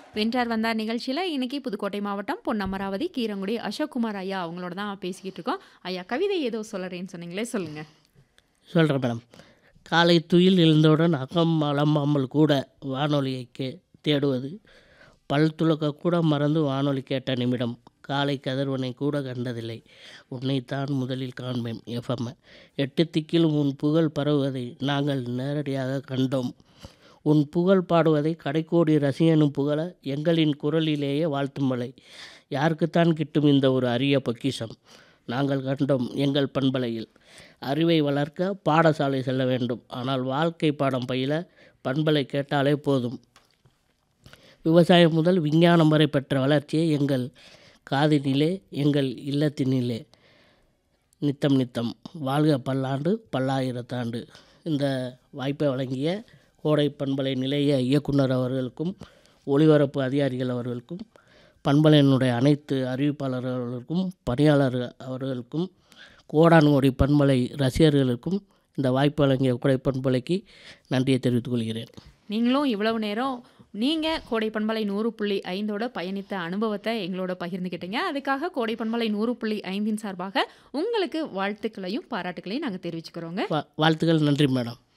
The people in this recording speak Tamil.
வென்றார் வந்தார் நிகழ்ச்சியில் இன்னைக்கு புதுக்கோட்டை மாவட்டம் பொன்னமராவதி கீரங்குடி அசோக்குமார் ஐயா அவங்களோட தான் பேசிக்கிட்டு இருக்கோம் ஐயா கவிதை ஏதோ சொல்லறேன்னு சொன்னீங்களே சொல்லுங்க சொல்கிறேன் மேடம் காலை துயில் எழுந்தவுடன் அகம் அலம்பாமல் கூட வானொலியை கே தேடுவது பல் துலக்க கூட மறந்து வானொலி கேட்ட நிமிடம் காலை கதிர்வனை கூட கண்டதில்லை உன்னைத்தான் முதலில் காண்பேன் எஃப்எம் எட்டு திக்கிலும் உன் புகழ் பரவுவதை நாங்கள் நேரடியாக கண்டோம் உன் புகழ் பாடுவதை கடைக்கோடி ரசிகனும் புகழ எங்களின் குரலிலேயே வாழ்த்தும் மலை யாருக்குத்தான் கிட்டும் இந்த ஒரு அரிய பொக்கிஷம் நாங்கள் கண்டோம் எங்கள் பண்பலையில் அறிவை வளர்க்க பாடசாலை செல்ல வேண்டும் ஆனால் வாழ்க்கை பாடம் பயில பண்பலை கேட்டாலே போதும் விவசாயம் முதல் விஞ்ஞானம் வரை பெற்ற வளர்ச்சியை எங்கள் காதினிலே எங்கள் இல்லத்தினிலே நித்தம் நித்தம் வாழ்க பல்லாண்டு பல்லாயிரத்தாண்டு இந்த வாய்ப்பை வழங்கிய கோடை பண்பலை நிலைய இயக்குனர் அவர்களுக்கும் ஒளிபரப்பு அதிகாரிகள் அவர்களுக்கும் பண்பலையினுடைய அனைத்து அறிவிப்பாளர்களுக்கும் பணியாளர் அவர்களுக்கும் கோடானுகோடி பண்பலை ரசிகர்களுக்கும் இந்த வாய்ப்பு வழங்கிய கோடை பண்பலைக்கு நன்றியை தெரிவித்துக் கொள்கிறேன் நீங்களும் இவ்வளவு நேரம் நீங்கள் கோடை பண்பலை நூறு புள்ளி ஐந்தோட பயணித்த அனுபவத்தை எங்களோட பகிர்ந்துக்கிட்டீங்க அதுக்காக கோடை பண்பலை நூறு புள்ளி ஐந்தின் சார்பாக உங்களுக்கு வாழ்த்துக்களையும் பாராட்டுக்களையும் நாங்கள் தெரிவிச்சுக்கிறோங்க வா வாழ்த்துக்கள் நன்றி மேடம்